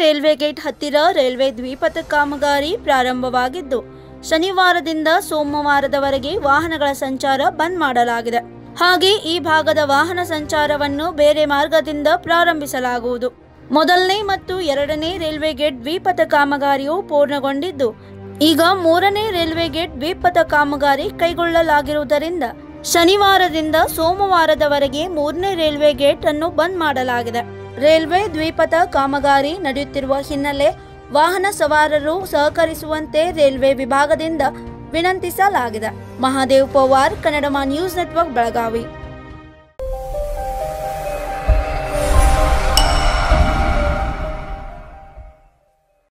railway gate ಹತ್ತಿರ railway ದ್ವಿಪಥ ಕಾಮಗಾರಿ ಪ್ರಾರಂಭವಾಗಿದ್ದು ಶನಿವಾರದಿಂದ ಸೋಮವಾರದವರೆಗೆ ವಾಹನಗಳ ಸಂಚಾರ ಬಂದ್ ಮಾಡಲಾಗಿದೆ ಹಾಗೆ ಈ ಭಾಗದ ವಾಹನ ಸಂಚಾರವನ್ನು ಬೇರೆ ಮಾರ್ಗದಿಂದ ಪ್ರಾರಂಭಿಸಲಾಗುವುದು ಮೊದಲನೇ ಮತ್ತು ಎರಡನೇ ರೈಲ್ವೆ ಗೇಟ್ ದ್ವಿಪಥ ಕಾಮಗಾರಿಯು ಪೂರ್ಣಗೊಂಡಿದ್ದು ಈಗ ಮೂರನೇ ರೈಲ್ವೆ ಗೇಟ್ ದ್ವಿಪಥ ಕಾಮಗಾರಿ ಕೈಗೊಳ್ಳಲಾಗಿರುವುದರಿಂದ ಶನಿವಾರದಿಂದ ಸೋಮವಾರದವರೆಗೆ ಮೂರನೇ ರೈಲ್ವೆ ಗೇಟ್ ಅನ್ನು ಬಂದ್ ಮಾಡಲಾಗಿದೆ ರೈಲ್ವೆ ದ್ವಿಪಥ ಕಾಮಗಾರಿ ನಡೆಯುತ್ತಿರುವ ಹಿನ್ನೆಲೆ ವಾಹನ ಸವಾರರು ಸಹಕರಿಸುವಂತೆ ರೈಲ್ವೆ ವಿಭಾಗದಿಂದ ವಿನಂತಿಸಲಾಗಿದೆ ಮಹಾದೇವ್ ಪವಾರ್ ಕನ್ನಡಮ ನ್ಯೂಸ್ ನೆಟ್ವರ್ಕ್ ಬೆಳಗಾವಿ